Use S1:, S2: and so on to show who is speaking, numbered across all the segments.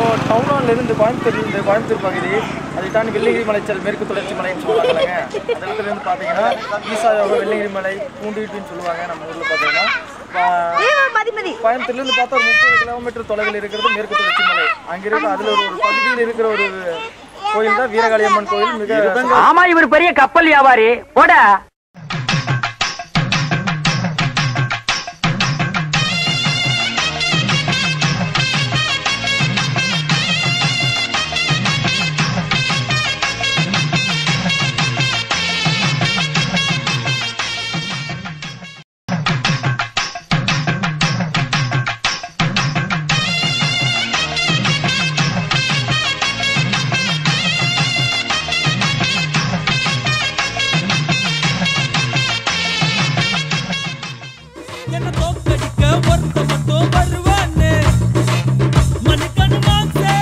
S1: டவுன்ல இருந்து கோயம்புத்தூர் இருந்து கோயம்புத்தூர் பகுதி அதை தாண்டி வெள்ளிங்கிரி மலைச்சல் மேற்கு தொடர்ச்சி மலைன்னு சொல்லுவாங்கல்லங்க அந்த இடத்துல இருந்து பார்த்தீங்கன்னா ஈசா யோகா வெள்ளிங்கிரி மலை பூண்டிட்டுன்னு சொல்லுவாங்க நம்ம ஊரில் பார்த்தீங்கன்னா பா-
S2: மதி மதி
S1: கோயம்புத்தூர்ல இருந்து பார்த்தா ஒரு முப்பது கிலோமீட்டர் தொலைவில் இருக்கிறது மேற்கு தொடர்ச்சி மலை அங்க இருக்க அதுல ஒரு ஒரு பகுதியில் இருக்கிற ஒரு கோயில் தான் வீரகாளியம்மன் கோயில் மிக
S3: ஆமா இவர் பெரிய கப்பல் வியாபாரி போடா
S4: என்ன தோக்கடிக்க ஒருத்த மட்டும் வருவான்னு மணிக்கணு மாசே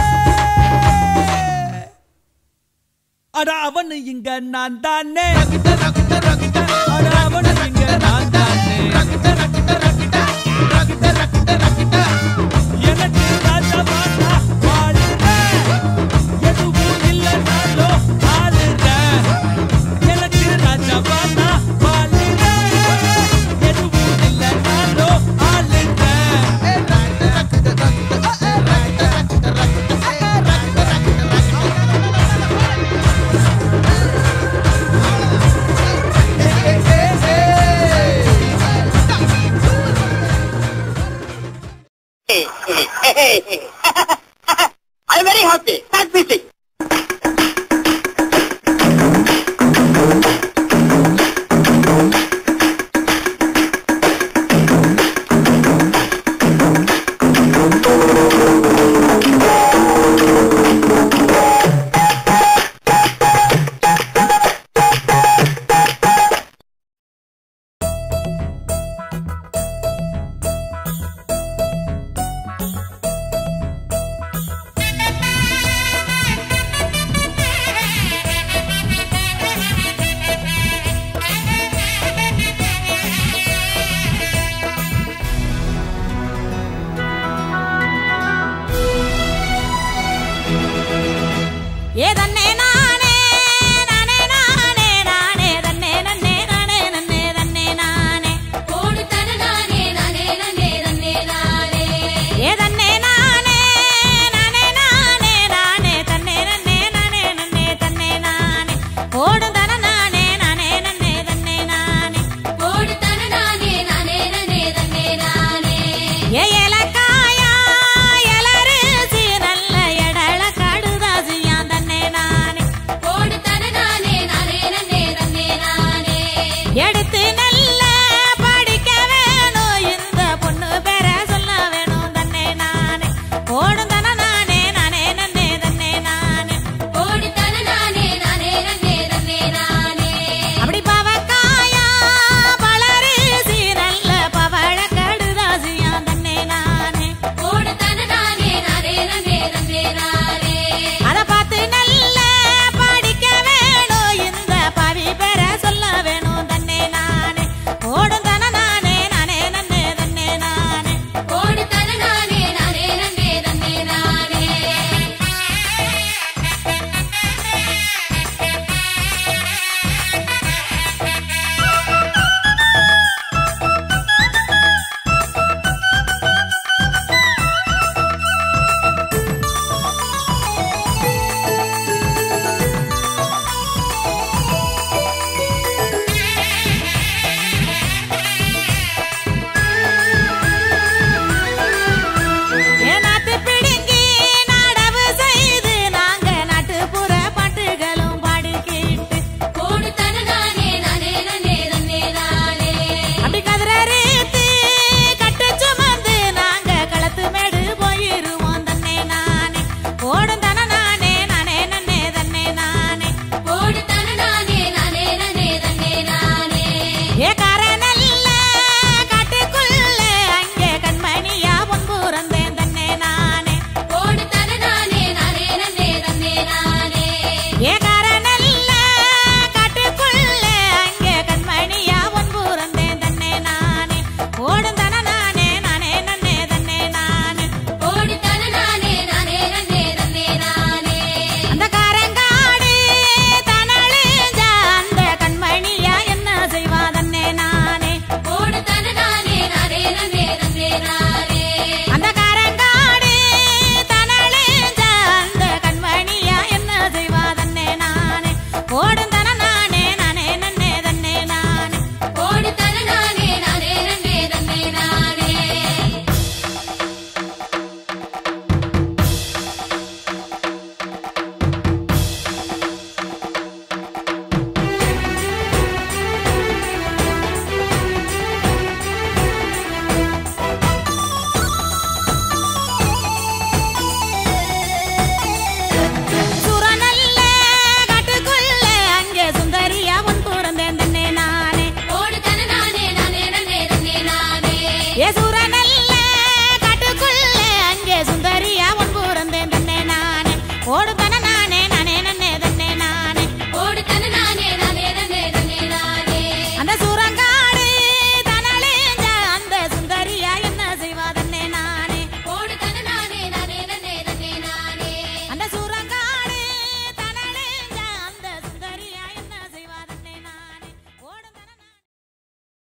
S4: அட அவனு இங்க நான் தானே அட அவனு இங்க நான் தானே எனக்கு ராஜாவானா வாழுறேன். எதுவும் இல்லைனாலும் ஆளுறேன். எனக்கு ராஜாவானா வாழுறேன். எதுவும் இல்லைனாலும் ஆளுறேன்.
S3: I'm very happy. Start music.
S5: Thank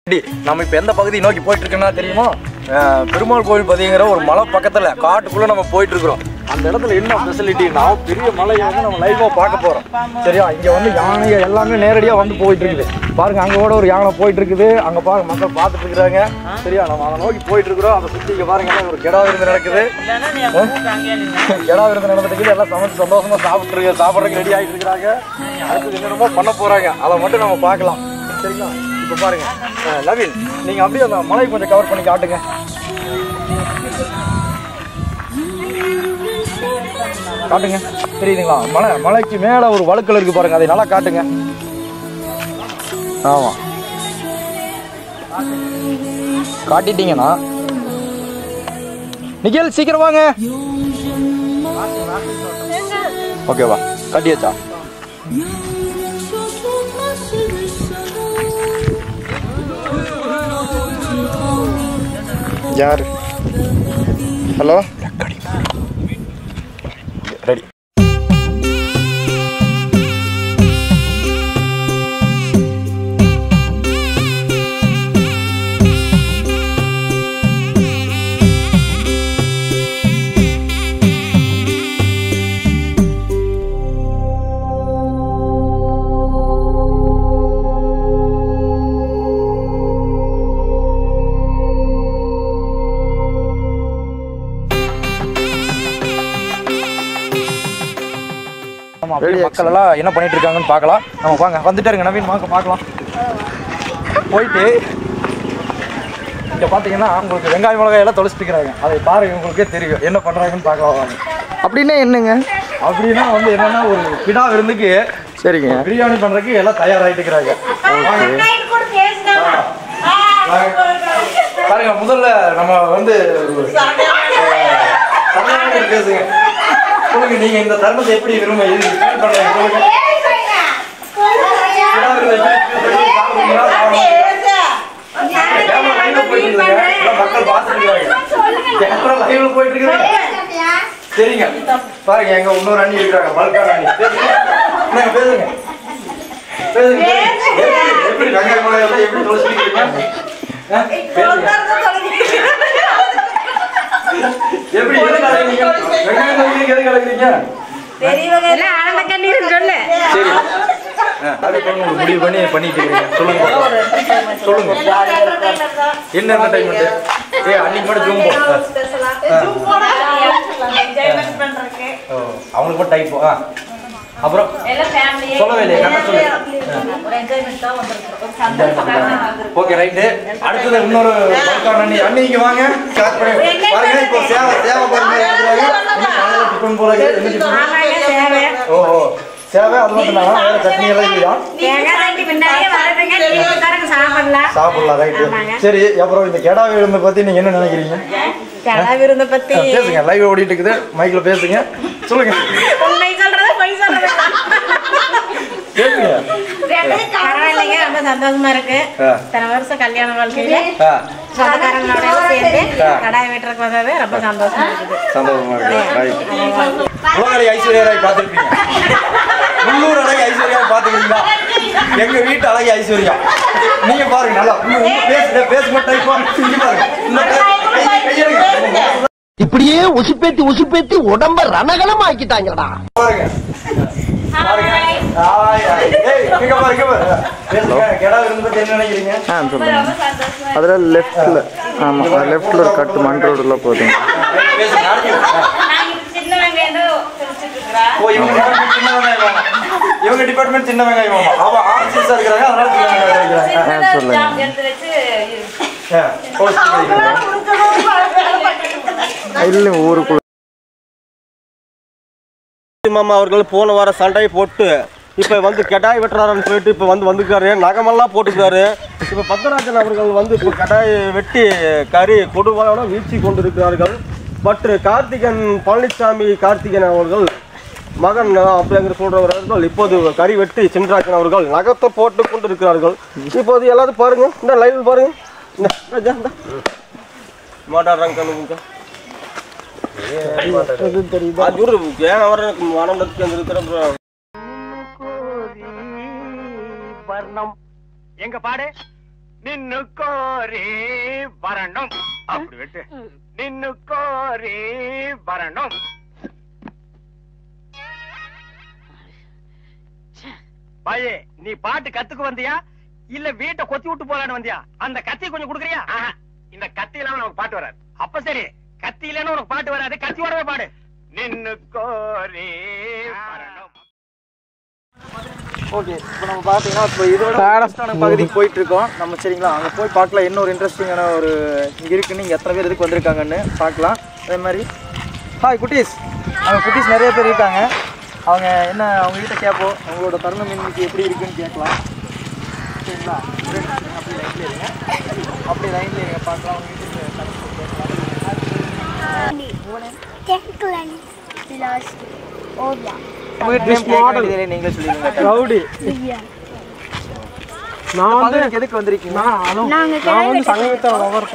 S1: டி, நம்ம இப்போ எந்த பகுதி நோக்கி போயிட்டு இருக்கோம்னா தெரியுமா அஹ், பெருமாள் கோவில் பதிங்கிற ஒரு மலை பக்கத்தில் காட்டுக்குள்ளே நம்ம போயிட்டு இருக்கிறோம் அந்த இடத்துல என்ன ஃபெசிலிட்டினா பெரிய மலையை வந்து நம்ம லைவாக பார்க்க போகிறோம் சரியா இங்கே வந்து யானைங்க எல்லாமே நேரடியாக வந்து போயிட்டு இருக்குது பாருங்க அங்கே கூட ஒரு யானை போயிட்டு இருக்குது அங்கே பாருங்க மக்கள் பார்த்துட்டு இருக்கிறாங்க சரியா நம்ம அதை நோக்கி போயிட்டு இருக்கிறோம் அதை சுற்றி இங்கே பாருங்க எல்லாம் ஒரு கெடா விருந்து நடக்குது கெடா விருந்து நடந்துட்டு எல்லாம் சமைச்சு சந்தோஷமா சாப்பிட்டு சாப்பிட்றதுக்கு ரெடி ஆகிட்டு இருக்கிறாங்க அடுத்தது என்னென்னமோ பண்ண போகிறாங்க அதை மட்டும் நம்ம பார்க்கலாம் சரிங்களா இப்போ பாருங்க அஹ், நவீன் நீங்க அப்படியே அந்த மலையை கொஞ்சம் கவர் பண்ணி காட்டுங்க காட்டுங்க தெரியுதுங்களா மலை மலைக்கு மேல ஒரு வழுக்கல் இருக்கு பாருங்க அதை நல்லா காட்டுங்க ஆமா காட்டிட்டீங்கன்னா நிகில் சீக்கிரம் வாங்க ஓகேவா காட்டியாச்சா யார் ஹலோ ரெடி ஆமா, அப்படியே மக்கள் எல்லாம் என்ன பண்ணிட்டு இருக்காங்கன்னு பார்க்கலாம் நம்ம வாங்க வந்துட்டாருங்க நவீன் வாங்க பார்க்கலாம் போயிட்டு இங்க பாத்தீங்கன்னா உங்களுக்கு வெங்காய மிளகாய் எல்லாம் தொலைச்சிட்டு இருக்கிறாங்க அதை பாருங்க உங்களுக்கே தெரியும் என்ன பண்றாங்கன்னு பார்க்கலாம் வாங்க
S2: அப்படின்னா என்னங்க
S1: அப்படின்னா வந்து என்னன்னா ஒரு பிடா விருந்துக்கு
S2: சரிங்க
S1: பிரியாணி பண்றதுக்கு எல்லாம் தயாராகிட்டு இருக்கிறாங்க பாருங்க முதல்ல நம்ம வந்து சரவணன் பேசுங்க சொல்லுங்க நீங்க இந்த தருணத்தை எப்படி விரும்ப இது feel பண்றீங்க சொல்லுங்க பிடா விருந்து எப்படி feel பண்றீங்க? சாப்பிடுறீங்களா? சாப்பிடுறீங்களா? கேமரா லைவ்ல போயிட்டு இருக்குதுங்க. எல்லாம் மக்கள் பார்த்துட்டு இருக்காங்க. கேமரா லைவ்ல போயிட்டு இருக்குதுங்க. சரிங்க பாருங்க எங்க இன்னொரு அண்ணி இருக்காங்க பல்கான அண்ணி பேசுங்க என்னங்க பேசுங்க பேசுங்க எப்படி எப்படி வெங்காய மிளகாய் எல்லாம் எப்படி தொலைச்சிருக்கீங்க ஆ? பேசுங்க எப்படி எது கலக்குறீங்க வெங்காயம் தொலைக்கிறீங்க எது கலக்குறீங்க
S5: எல்லாம் ஆனந்த கண்ணீர் சொல்லு
S1: சரி ஆ, அது சொல்லுங்க ஒரு முடிவு பண்ணி பண்ணிட்டு இருக்கீங்க சொல்லுங்க பாக்கலாம். சொல்லுங்க என்ன என்டர்டைன்மெண்ட் ஏ அன்னைக்கு மட்டும் ஜூம் போ ஓ, அவங்களுக்கு மட்டும் டைப் ஆ அப்புறம் சொல்லவே இல்லையே கரெக்டாக சொல்லு ஓகே ரைட்டு அடுத்தது இன்னொரு பல்கான அண்ணி அண்ணி இங்க வாங்க ஸ்டார்ட் பண்ணி பாருங்க இப்போ சேவை சேவை பாருங்க எடுத்துக்கிறாங்க. இன்னும் காலையில டிஃபன் போல இருக்கு. என்ன டிஃபன்
S5: ஆமாங்க சேவை
S1: ஓ ஓ சேவை அது மட்டும் தானா வேற சட்னி எல்லாம் இல்லையா
S5: தேங்காய் தண்டி முன்னாடியே வரதுங்க டீக்காரங்க சாப்பிடலாம்
S1: சாப்பிடலாம் ரைட்டு
S5: ஆமாங்க.
S1: சரி அப்புறம் இந்த கெடா விருந்து பத்தி நீங்க என்ன நினைக்கிறீங்க
S5: கடா விருந்த பத்தி
S1: ஆ, பேசுங்க லைவ் ஓடிட்டு இருக்குது மைக்ல பேசுங்க சொல்லுங்க
S5: உண்மை சொல்றது பொய் சொல்றது
S1: பேசுங்க
S5: பரவாயில்லைங்க ரொம்ப சந்தோஷமா இருக்கு
S1: ஆ.
S5: இத்தனை வருஷம் கல்யாண வாழ்க்கையில
S1: ஆ
S5: சொந்தக்காரங்களோட சேர்ந்து
S1: ஆ.
S5: கடாய் வெட்டுறதுக்கு வந்தது ரொம்ப சந்தோஷமா இருக்குது
S1: சந்தோஷமா இருக்கு ரைட் உலகலை ஐஸ்வர்யா ராய் பார்த்துருப்பீங்க உள்ளூர் அழகி ஐஸ்வர்யா பார்த்துக்கிறீங்களா எங்க வீட்டு அழகி ஐஸ்வர்யா நீங்க பாருங்க நல்லா உங்க உங்க பேசுங்க பேசுங்க டைப் இங்க பாருங்க இந்த கை- கை- கையெடுங்க
S3: இப்படியே உசுப்பேத்தி உசுப்பேத்தி உடம்ப ரணகலம் ஆக்கிட்டாங்கடா
S1: பாருங்க பாருங்க ஆய், ஆய். ஏய், இங்க பாருங்க இங்க பாருங்க பேசுங்க கெடா விருந்து பத்தி என்ன நினைக்கிறீங்க
S2: ஆ சொல்லுங்க அதில் லெஃப்டில் ஆமாம் லெஃப்டில் ஒரு கட்டு மண் ரோடில் போகுதுங்க
S1: பேசுங்க ஆரம்பிங்க.
S5: சின்ன வெங்காயம்
S1: ஓ இவங்க department சின்ன வெங்காயம் மாமா. இவங்க டிபார்ட்மெண்ட் சின்ன வெங்காயம் மாமா அவ ஆர்சிஸா இருக்கிறாங்க அதனால சின்ன வெங்காயம் இருக்கிறாங்க
S2: ஆ சொல்லுங்க இல்லை ஊருக்குள்ள
S6: மாமா அவர்கள் போன வாரம் சண்டை போட்டு இப்போ வந்து கெடாய் வெட்டுறாருன்னு சொல்லிட்டு இப்போ வந்து வந்துருக்காரு நகமெல்லாம் போட்டுக்கிறாரு இப்போ பத்மராஜன் அவர்கள் வந்து இப்போ கெடாய் வெட்டி கறி கொடுவான வீழ்ச்சி கொண்டிருக்கிறார்கள் பட் கார்த்திகன் பழனிசாமி கார்த்திகன் அவர்கள் மகன் அப்படிங்கிற சொல்றவர்கள் இப்போது கறி வெட்டி சின்ராஜன் அவர்கள் நகத்தை போட்டு கொண்டு இருக்கிறார்கள் இப்போது எல்லாரும் பாருங்க இந்த லைவ் பாருங்க இந்த, ராஜா, இந்த. மாட்டாடுறாங்க கண்ணுங்க அது ஒரு ஏன் அவர் மனநலத்துக்கு அந்த இருக்கிற
S3: வர்ணம் எங்க பாடு
S7: நின்னு கோரி வரணும் அப்படி வெட்டு நின்னு கோரி வரணும் பாயே நீ பாட்டு கத்துக்க வந்தியா இல்ல வீட்டை கொத்தி விட்டு போலான்னு வந்தியா அந்த கத்தி கொஞ்சம் குடுக்குறியா இந்த கத்தி இல்லாம நமக்கு பாட்டு வராது அப்ப சரி கத்தி இல்லைன்னு உனக்கு பாட்டு வராது கத்தியோடவே பாடு நின்னு கோரி வரணும்
S1: ஓகே இப்போ நம்ம பார்த்தீங்கன்னா இப்போ இதோட இன்ட்ரெஸ்டான பகுதிக்கு போயிட்டு இருக்கோம் நம்ம சரிங்களா அங்கே போய் பார்க்கலாம் என்ன ஒரு இன்ட்ரெஸ்டிங்கான ஒரு இங்கே இருக்குன்னு இங்கே எத்தனை பேர் இதுக்கு வந்திருக்காங்கன்னு பார்க்கலாம் அதே மாதிரி ஹாய் குட்டீஸ் அவங்க குட்டீஸ் நிறைய பேர் இருக்காங்க அவங்க என்ன அவங்க கிட்ட கேட்போம் அவங்களோட தருணம் இன்னைக்கு எப்படி இருக்குன்னு கேட்கலாம் சரிங்களா அப்படி லைன்ல இருங்க அப்படி லைன்ல இருங்க பார்க்கலாம் அவங்க கிட்ட கேட்கலாம் உங்க ட்ரெஸ் மாடல் நீங்களே சொல்லிடுங்க
S6: ரவுடி நான் வந்து
S1: பகுதிக்கு எதுக்கு வந்திருக்கீங்க
S6: நான் அலோ- நான் வந்து சங்கீத லவர்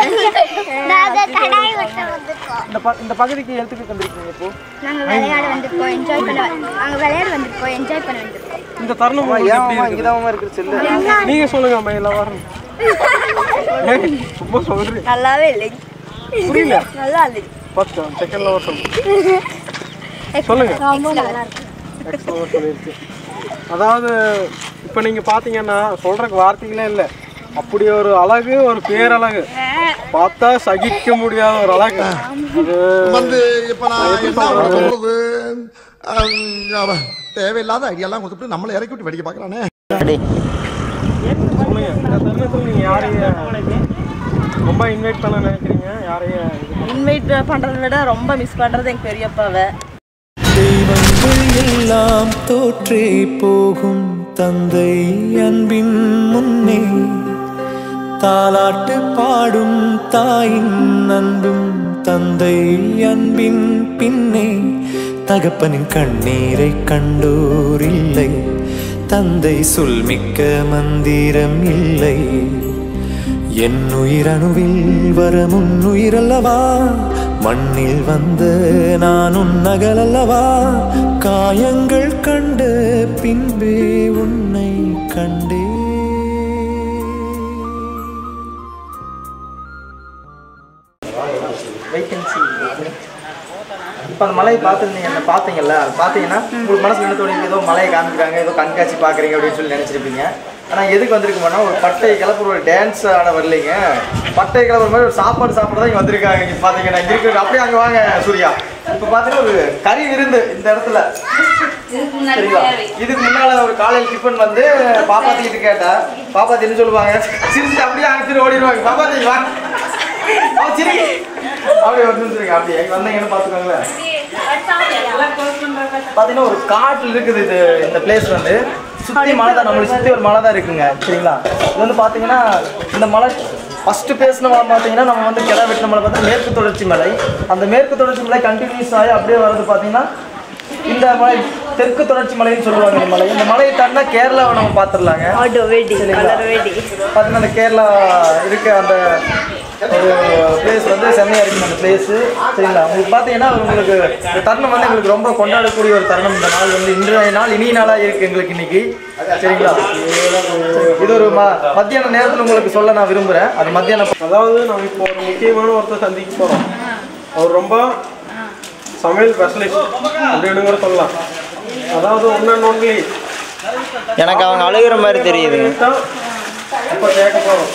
S1: இந்த ப- இந்த பகுதிக்கு எதுக்கு வந்திருக்கீங்க இப்போ
S8: நாங்க விளையாட வந்திருக்கோம் என்ஜாய் பண்ண நாங்க விளையாட வந்திருக்கோம் என்ஜாய் பண்ண வந்திருக்கோம்
S6: இந்த தருணம் உங்களுக்கு
S1: ஏன்
S6: எப்படி
S1: அம்மா
S6: இருக்குது?
S1: இங்கதான் இருக்கு செல்லு
S6: நீங்க சொல்லுங்க அம்மா லவர் சும்மா சொல்றேன்
S8: நல்லாவே இல்லை
S6: புரியல
S8: நல்லா இல்லை
S6: ஃபர்ஸ்ட் செகண்ட் லவர் சொல்லுங்க சொல்லுங்க
S8: ரொம்ப நல்லா இருக்கு
S6: எக்ஸ் லவர் சொல்லிருச்சு அதாவது இப்போ நீங்க பாத்தீங்கன்னா சொல்றதுக்கு வார்த்தைகளே இல்லை அப்படி ஒரு அழகு ஒரு பேரழகு பார்த்தா சகிக்க முடியாத ஒரு அழகு அது
S9: வந்து இப்ப நான் என்ன சொல்றது அஹ், தேவையில்லாத ஐடியாலாம் கொடுத்துட்டு நம்மளை இறக்கி விட்டு வெடிக்க பாக்குறானே
S6: சொல்லுங்க இந்த தருணத்தில் நீங்க யாரையும் ரொம்ப இன்வைட் பண்ண நினைக்கிறீங்க யாரையும் இது
S10: இன்வைட் பண்றதை விட ரொம்ப மிஸ் பண்றது எங்க பெரியப்பாவை
S4: தெய்வங்கள் எல்லாம் தோற்றே போகும் தந்தை அன்பின் முன்னே தாலாட்டு பாடும் தாயின் அன்பும் தந்தை அன்பின் பின்னே தகப்பனின் கண்ணீரை கண்டோர் இல்லை தந்தை சொல்மிக்க மந்திரம் இல்லை என் உயிரணுவில் வர முன்னுயிரல்லவா மண்ணில் வந்த நான் உன்னகலல்லவா காயங்கள் கண்ட பின்பே உன்னை கண்டே
S1: வேகன்சி இப்போ அந்த மலையை பார்த்துருந்தீங்க அந்த பார்த்தீங்கல்ல அது பார்த்தீங்கன்னா உங்களுக்கு மனசுல என்ன தோணுது ஏதோ மலையை காமிக்கிறாங்க ஏதோ கண்காட்சி பார்க்குறீங்க அப்படின்னு சொல்லி நினச்சிருப்பீங்க ஆனால் எதுக்கு வந்திருக்கோம்னா ஒரு பட்டை கிளப்புற ஒரு டான்ஸ் ஆட வரலைங்க பட்டை கிளப்புற மாதிரி ஒரு சாப்பாடு சாப்பிட தான் இங்கே வந்திருக்காங்க இங்கே பார்த்தீங்கன்னா இங்கே இருக்கிற அப்படியே அங்கே வாங்க சூர்யா இப்போ பார்த்தீங்கன்னா ஒரு கறி விருந்து இந்த இடத்துல சரிங்களா இதுக்கு முன்னால ஒரு காலையில் டிஃபன் வந்து பாப்பாத்தி கிட்ட கேட்டா பாப்பாத்தி என்ன சொல்லுவாங்க சிரிச்சுட்டு அப்படியே அனுப்பிட்டு ஓடிடுவாங்க பாப்பாத்தி வா அவ சிரி அப்படியே வந்து சொல்லுங்க அப்படியே இங்க வந்தீங்கன்னு பாத்துக்கோங்களேன் பாத்தீங்கன்னா ஒரு காட்டுல இருக்குது இது இந்த பிளேஸ் வந்து சுத்தி மலை தான் நம்மளுக்கு சுத்தி ஒரு மலை தான் இருக்குங்க சரிங்களா இது வந்து பாத்தீங்கன்னா இந்த மலை ஃபர்ஸ்ட் பேசின மலை பார்த்தீங்கன்னா நம்ம வந்து கிடா வெட்டின மலை பார்த்தா மேற்கு தொடர்ச்சி மலை அந்த மேற்கு தொடர்ச்சி மலை கண்டினியூஸ் ஆகி அப்படியே வர்றது பார்த்தீங்கன்னா இந்த மலை தெற்கு தொடர்ச்சி மலைன்னு சொல்லுவாங்க இந்த மலை இந்த மலையை தாண்டினா கேரளாவை நம்ம பார்த்துடலாங்க சரிங்களா? பார்த்தீங்கன்னா அந்த கேரளா இருக்க அந்த ஒரு பிளேஸ் வந்து செம்மையாக இருக்கும் அந்த பிளேஸு சரிங்களா உங்களுக்கு பார்த்தீங்கன்னா உங்களுக்கு இந்த தருணம் வந்து எங்களுக்கு ரொம்ப கொண்டாடக்கூடிய ஒரு தருணம் இந்த நாள் வந்து இன்றைய நாள் இனிய நாளாக இருக்குது எங்களுக்கு இன்னைக்கு சரிங்களா இது ஒரு ம மத்தியான நேரத்தில் உங்களுக்கு சொல்ல நான் விரும்புகிறேன் அது மத்தியானம்
S6: அதாவது நம்ம இப்போ ஒரு முக்கியமான ஒருத்தர் சந்திக்க போறோம் அவர் ரொம்ப சமையல் ஸ்பெஷலிஸ்ட் அப்படின்னு கூட சொல்லலாம் அதாவது ஒன் அண்ட் ஒன்லி
S2: எனக்கு அவங்க அழுகிற மாதிரி தெரியுதுங்க
S6: இப்போ கேட்க போறோம்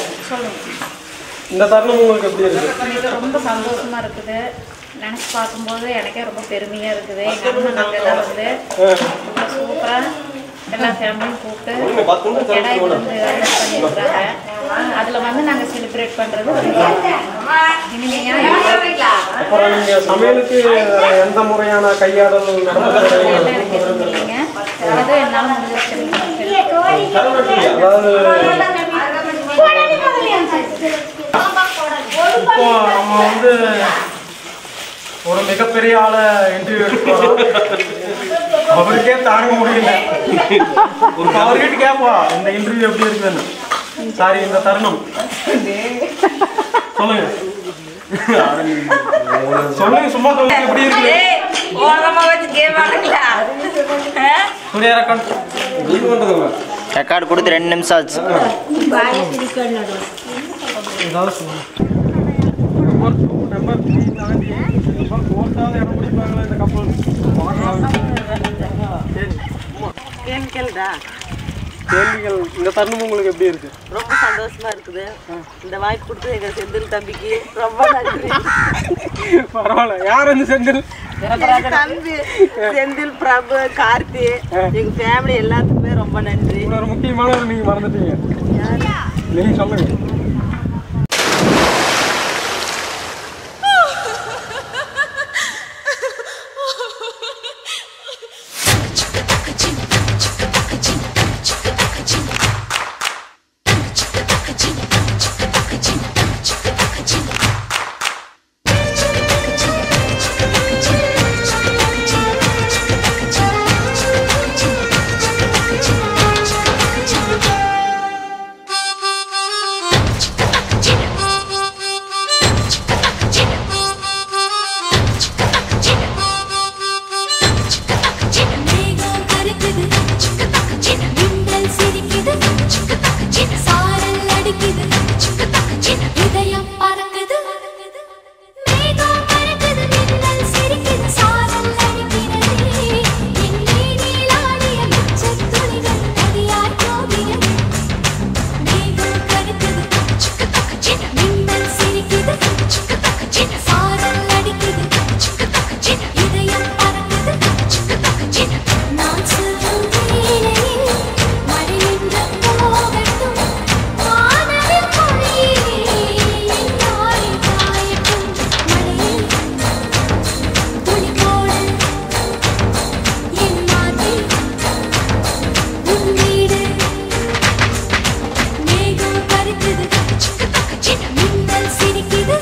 S6: இந்த தருணம் உங்களுக்கு எப்படி இருக்கு
S5: ரொம்ப சந்தோஷமா இருக்குது நினைச்சு பார்க்கும்போது எனக்கே ரொம்ப பெருமையா இருக்குது எங்க அண்ணன் நாங்க எல்லாம் வந்து ரொம்ப சூப்பரா எல்லா ஃபேமிலியும் கூப்பிட்டு இடம் வந்து அரேஞ்ச் பண்ணியிருக்காங்க அதுல வந்து நாங்க செலிப்ரேட் பண்றது ரொம்ப இனிமையா இருக்கு.
S6: அப்புறம் நீங்க சமையலுக்கு வேற எந்த முறையான கையாடல் நடந்தது
S5: எல்லாம் எனக்கு எதுவும் இல்லைங்க ஏதோ என்னால முடிஞ்ச
S6: அதாவது இப்போ நம்ம வந்து ஒரு மிகப்பெரிய ஆளை இன்டர்வியூ எடுக்க போறோம் அவருக்கே தாங்க முடியல இப்ப அவர்கிட்ட கேட்பா இந்த இன்டர்வியூ எப்படி இருக்குன்னு சாரி இந்த தருணம் சொல்லுங்க சொல்லுங்க சும்மா சொல்லுங்க எப்படி இருக்கு
S10: ஓரமா வச்சு கேம் ஆடுங்களா
S6: சூர்யா ரக்கன் இது பண்றதுங்க
S11: ரெக்கார்டு கொடுத்து ரெண்டு நிமிஷம் ஆச்சு
S1: ஏதாவது சொல்லுங்க நம்பர் டூ நம்பர் த்ரீ தாண்டி நம்பர் ஃபோர்த்தாவது இடம் பிடிப்பாங்களா இந்த கப்பல் சரி
S10: கேள்விடா
S1: கேள்விகள் இந்த தருணம் உங்களுக்கு எப்படி இருக்கு
S10: ரொம்ப சந்தோஷமா இருக்குது இந்த வாய்ப்பு கொடுத்து எங்க செந்தில் தம்பிக்கு ரொம்ப நன்றி
S1: பரவாயில்ல யார் வந்து செந்தில்
S10: எங்க தம்பி செந்தில் பிரபு கார்த்தி எங்க ஃபேமிலி எல்லாத்துக்குமே ரொம்ப நன்றி
S1: ஒரு முக்கியமானவர் நீங்க மறந்துட்டீங்க நீங்க சொல்லுங்க
S12: மேகம் கருக்குது மின்னல் சிரிக்குது சாரல் அடிக்குது இதயம் பறக்குது மேகம் கருக்குது மின்னல் சிரிக்குது சாரல் அடிக்கிறது எங்கே நீளாடிய மிச்சத் துளிகள் நதியாய் போகிறது மேகம் கருக்குது மின்னல் சிரிக்குது சாரல் அடிக்குது இதயம் பறக்குது நான் சொல்லும் வேளையில் மழை நின்று போகட்டும் வானவில் பொழியே என்னாலே காயட்டும் மழையில் துளி போட என் மாதிரி உன் வீடு மேகம் பறிக்குது மின்னல் சிரிக்குது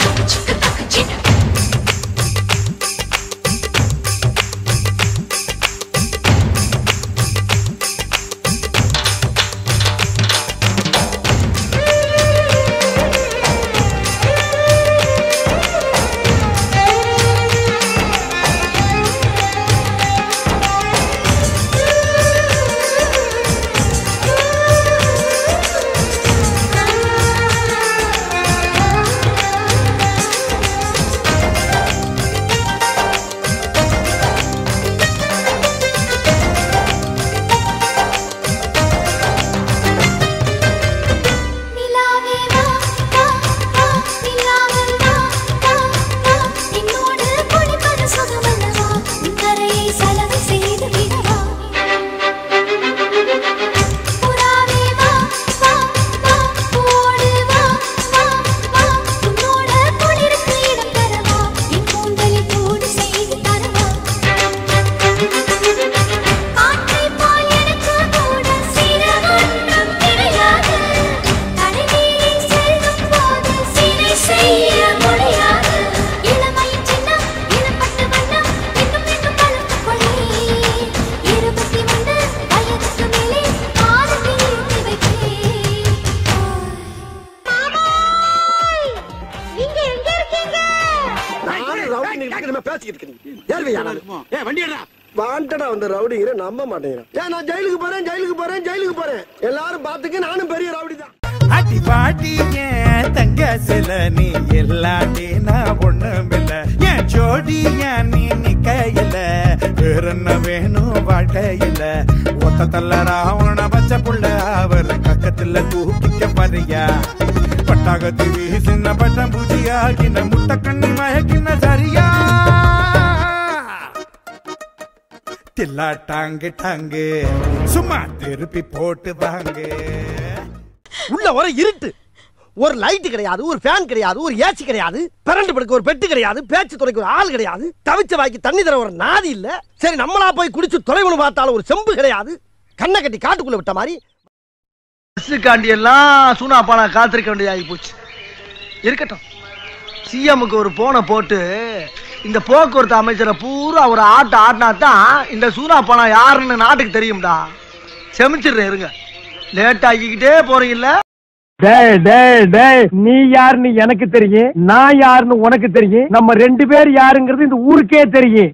S12: நிலாவே வா வா வா நிலாவல் வா வா வா என்னோடு குளிப்பது சுகமல்லவா கரையை சலவை செய்து விடவா புறாவே வா வா வா ஓடு வா வா வா உன்னோட குளிருக்கு இடம் தரவா என் கூந்தலில் கூடு செய்து தரவா காற்றை போல் எனக்கு கூட சிறகொன்றும் கிடையாது தடைமீறி செல்லும் போது சிலை செய்ய முடியாது இளமையின் சின்னம் இளப்பட்ட வண்ணம் இன்னும் இன்னும் பழுத்துக் கொள்ளே இருபத்தி ஒன்று வயதுக்கு மேலே காதல் தீர்த்து வைத்தேன் நீங்க எங்க இருக்கீங்க
S13: வாண்டடா வந்த ரவுடிங்கிற நம்ப மாட்டேங்கிறான் ஏன் நான் ஜெயிலுக்கு போறேன் ஜெயிலுக்கு போறேன் ஜெயிலுக்கு போறேன் எல்லாரும் பாத்துக்க நானும் பெரிய ரவுடி தான்
S14: அடி பாட்டி ஏன் தங்க சில நீ எல்லாட்டி நான் ஒண்ணுமில்ல என் ஜோடி ஏன் நீ நிக்கையில வேற என்ன வேணும் வாழ்க்கையில ஒத்த தள்ள ராவண பச்சை புள்ள அவர் கக்கத்துல தூக்கிக்க வரியா பட்டாகத்து வீசின பட்டம் பூஜியாகின முட்டை கண்ணி மயக்கின சரியா தில்லா டாங்கு டாங்கு சும்மா திருப்பி போட்டு வாங்க
S3: உள்ள ஒரு இருட்டு ஒரு லைட் கிடையாது ஒரு ஃபேன் கிடையாது ஒரு ஏசி கிடையாது பிறண்டு படுக்க ஒரு பெட்டு கிடையாது பேச்சு துணைக்கு ஒரு ஆள் கிடையாது தவிச்ச வாய்க்கு தண்ணி தர ஒரு நாதி இல்ல சரி நம்மளா போய் குடிச்சு தொலைவுன்னு பார்த்தாலும் ஒரு செம்பு கிடையாது கண்ணை கட்டி காட்டுக்குள்ள விட்ட மாதிரி
S15: பஸ்ஸுக்காண்டி எல்லாம் சூனா பானா காத்திருக்க வேண்டியதாகி போச்சு இருக்கட்டும் சிஎம்முக்கு ஒரு போனை போட்டு இந்த போக்குவரத்து அமைச்சரை பூரா ஒரு ஆட்ட ஆட்டினா தான் இந்த சூனா பானா யாருன்னு நாட்டுக்கு தெரியும்டா செமிச்சிடுறேன் இருங்க லேட் ஆக்கிக்கிட்டே போறீங்கல்ல
S16: டேய் டேய் டேய் நீ யாருன்னு எனக்கு தெரியும் நான் யாருன்னு உனக்கு தெரியும் நம்ம ரெண்டு பேர் யாருங்கிறது இந்த ஊருக்கே தெரியும்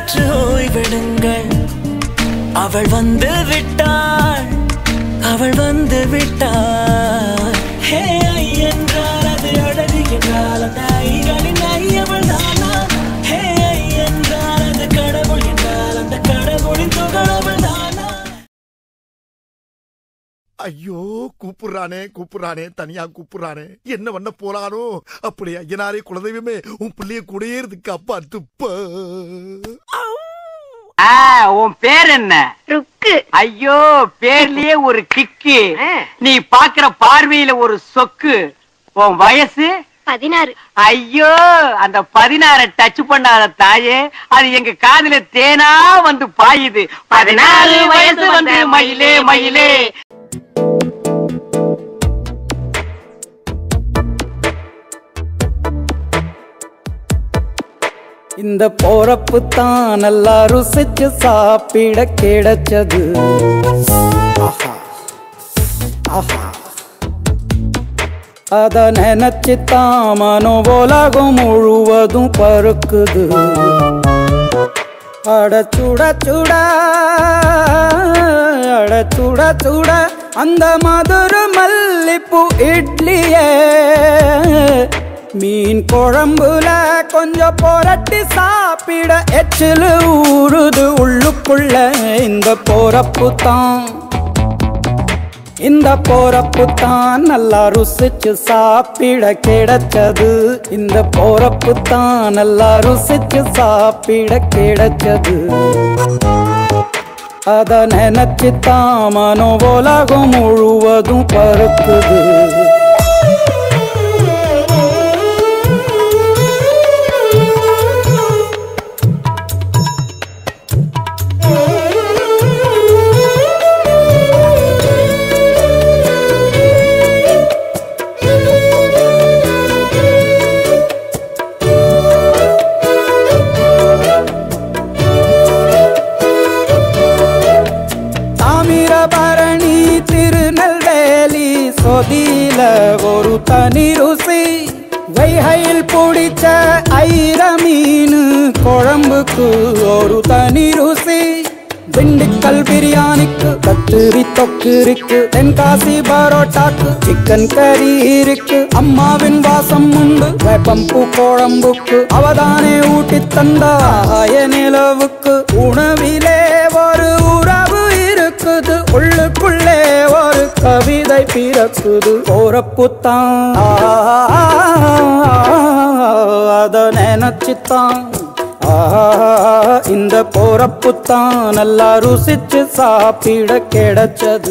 S11: சற்று ஓய்வெடுங்கள் அவள் வந்து விட்டாள் அவள் வந்து விட்டாள் ஹே ஐ என்றால் அது அழகு என்றால் அந்த ஐகளின் ஐ அவள் தானா ஹே ஐ என்றால் அது கடவுள் என்றால் அந்த கடவுளின் துகள் அவள் தானா
S9: ஐயோ கூப்பிடுறானே கூப்பிடுறானே தனியா கூப்பிடுறானே என்ன பண்ண போறானோ அப்படி ஐயனாரே குலதெய்வமே உன் பிள்ளைய கூடயே இருக்கு அப்பா துப்ப
S7: ஆ, உன் பேர் என்ன ருக்கு ஐயோ பேர்லயே ஒரு கிக்கு நீ பாக்குற பார்வையில ஒரு சொக்கு உன் வயசு பதினாறு ஐயோ அந்த பதினாற டச் பண்ணாத தாயே அது எங்க காதுல தேனா வந்து பாயுது பதினாறு வயசு வந்து மயிலே மயிலே
S17: இந்த போறப்பு தான் நல்லா ருசிச்சு சாப்பிட கிடைச்சது ஆஹா ஆஹா அத நினைச்சு தான் மனோ உலகம் முழுவதும் பருக்குது அட சுட சுட அட சுட சுட அந்த மதுர மல்லிப்பூ இட்லியே மீன் குழம்புல கொஞ்சம் புரட்டி சாப்பிட எச்சிலு ஊறுது உள்ளுக்குள்ள இந்த போறப்பு தான் இந்த போறப்பு தான் நல்லா ருசிச்சு சாப்பிட கிடைச்சது இந்த போறப்பு தான் நல்லா ருசிச்சு சாப்பிட கிடைச்சது அத நினைச்சு தான் மனோ உலகம் முழுவதும் பருக்குது தாமிரபரணி திருநெல்வேலி சொதியில ஒரு தனி ருசி வைகையில் பிடிச்ச ஐர மீன் குழம்புக்கு ஒரு தனி ருசி திண்டுக்கல் பிரியாணிக்கு கத்திரி தொக்கு இருக்கு தென்காசி பரோட்டாக்கு சிக்கன் கறி இருக்கு அம்மாவின் வாசம் உண்டு வேப்பம்பூ குழம்புக்கு அவதானே ஊட்டி தந்தாய நிலவுக்கு உணவிலே ஒரு உறவு இருக்குது உள்ளுக்குள்ளே ஒரு கவிதை பிறக்குது போறப்புத்தான் அத நினைச்சுத்தான் ஆஹா, இந்த போறப்புத்தான் நல்லா ருசிச்சு சாப்பிட கிடைச்சது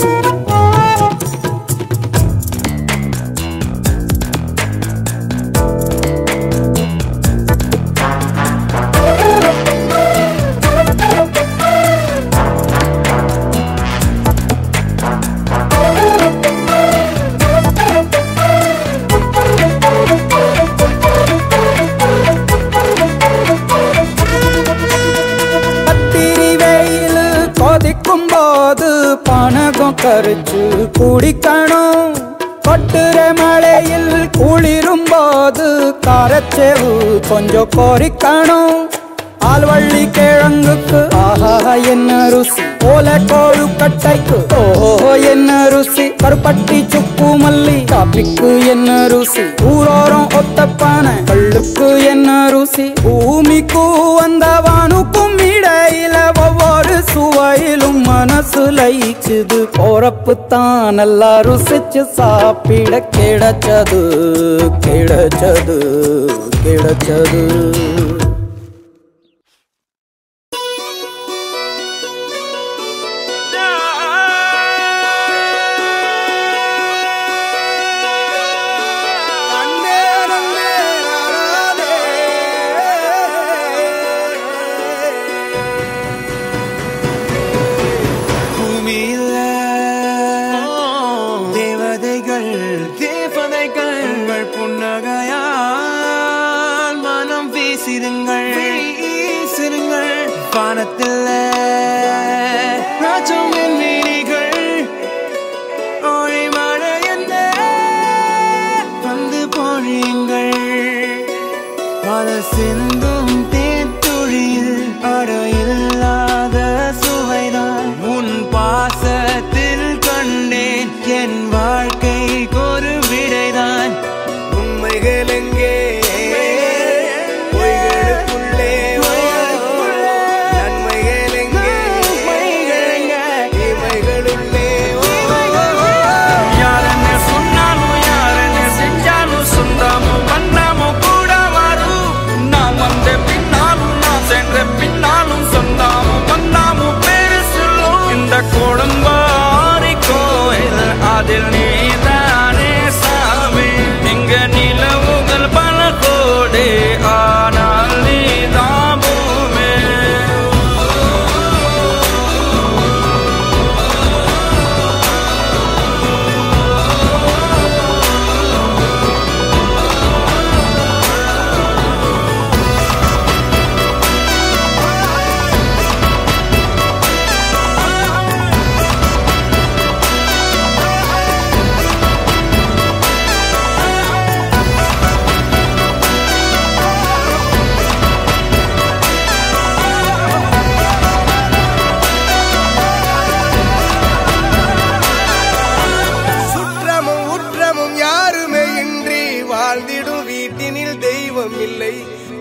S17: கத்திரி வெயில் கொதிக்கும் போது பணகம் கரிச்சு குடிக்கணும் கொட்டுற மழையில் குளிரும் போது காரச்சேவு கொஞ்சம் கொறிக்கணும் ஆல்வள்ளி கிழங்குக்கு ஆஹா என்ன ருசி ஓல கோழு கட்டைக்கு ஓஹோ என்ன ருசி கருப்பட்டி சுக்கு மல்லி காப்பிக்கு என்ன ருசி ஊரோரம் ஒத்தப்பான கள்ளுக்கு என்ன ருசி பூமிக்கு அந்த வானுக்கும் இடையில ஒவ்வொரு சுவையிலும் மனசு லயிச்சுது போறப்பு தான் நல்லா ருசிச்சு சாப்பிட கிடைச்சது கிடைச்சது கிடைச்சது
S11: பூமியில தேவதைகள் தேவதைகள் உங்கள் புன்னகையால் மனம் வீசிருங்கள் வீசிருங்கள் வானத்தில் ராஜம் என் மீனிகள் ஒளி மழை என்ன வந்து பொழியுங்கள் பல சிந்தும் தேன் துளியில்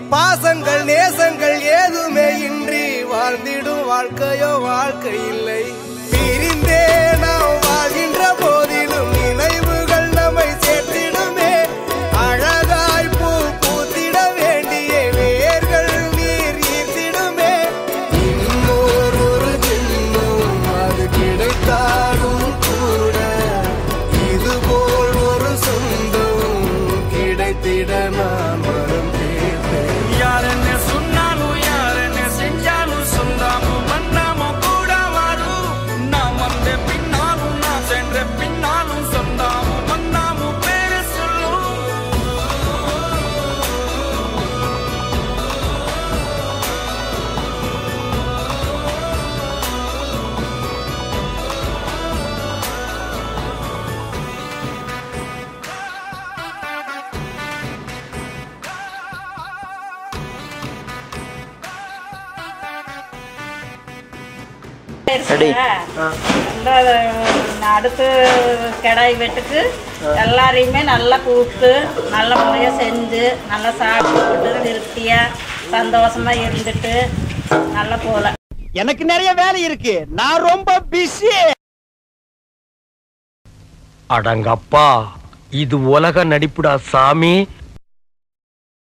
S18: பாசங்கள் நேசங்கள் ஏதுமே இன்றி வாழ்ந்திடும் வாழ்க்கையோ வாழ்க்கை இல்லை பிரிந்தே நாம் வாழ்கின்ற போதிலும் நினைவுகள் நம்மை சேர்த்திடுமே அழகாய் பூ பூத்திட வேண்டிய வேர்கள் நீர் ஈர்த்திடுமே இன்னொரு ஒரு ஜென்மம் அது கிடைத்தாலும் கூட இதுபோல் ஒரு சொந்தம் கிடைத்திட நான் மரம் தேர்ந்தேன்
S11: யார் என்ன சொன்னாலும் யார் என்ன செஞ்சாலும் சொந்தாமும் மன்னாமும் கூட வரும் நான் வந்த பின்னாலும் நான் சென்ற பின்னாலும் சொந்தாமும் மன்னாமும் பேரு சொல்லும்
S2: ரெடி
S5: இந்த அடுத்து கிடாய் வெட்டுக்கு எல்லாரையுமே நல்லா கூப்பிட்டு நல்ல முறையாக செஞ்சு நல்லா சாப்பிட்டு திருப்தியாக சந்தோஷமா இருந்துட்டு நல்லா போல
S15: எனக்கு நிறைய வேலை இருக்கு நான் ரொம்ப பிஸி
S19: அடங்கப்பா இது உலக நடிப்புடா சாமி